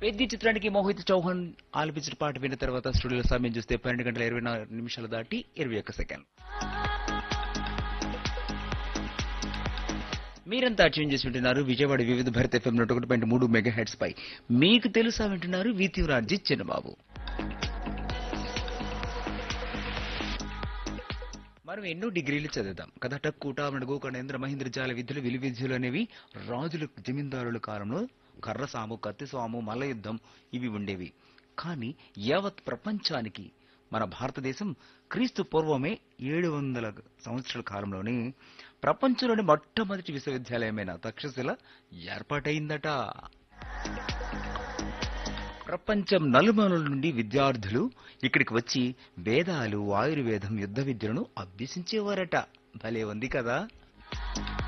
పెద్ద చిత్రానికి మోహిత్ చౌహాన్ ఆలపించిన పాట విన్న తర్వాత స్టూడియోలో సమయం చూస్తే పన్నెండు గంటల ఇరవై నాలుగు నిమిషాలు దాటి ఇరవై ఒక్క సెకండ్ మీరంతా ట్యూన్ చేసి వింటున్నారు విజయవాడ వివిధ భారత ఎఫ్ఎం నూట ఒకటి పాయింట్ మూడు మెగా హెడ్స్ పై మీకు తెలుసా వింటున్నారు వీతివరాజీ చిన్నబాబు మనం ఎన్నో డిగ్రీలు చదువుతాం కథ టక్కుట మడుగు కణేంద్ర మహేంద్ర జాల విద్యలు విలు విద్యలు అనేవి రాజుల జమీందారుల కాలంలో కర్రసాము కత్తిసాము మల్ల యుద్ధం ఇవి ఉండేవి కానీ యావత్ ప్రపంచానికి మన భారతదేశం క్రీస్తు పూర్వమే ఏడు వందల సంవత్సరాల కాలంలోనే ప్రపంచంలోని మొట్టమొదటి విశ్వవిద్యాలయమైన తక్షశిల ఏర్పాటైందట ప్రపంచం నలుమూలల నుండి విద్యార్థులు ఇక్కడికి వచ్చి వేదాలు ఆయుర్వేదం యుద్ధ విద్యలను అభ్యసించేవారట భలే ఉంది కదా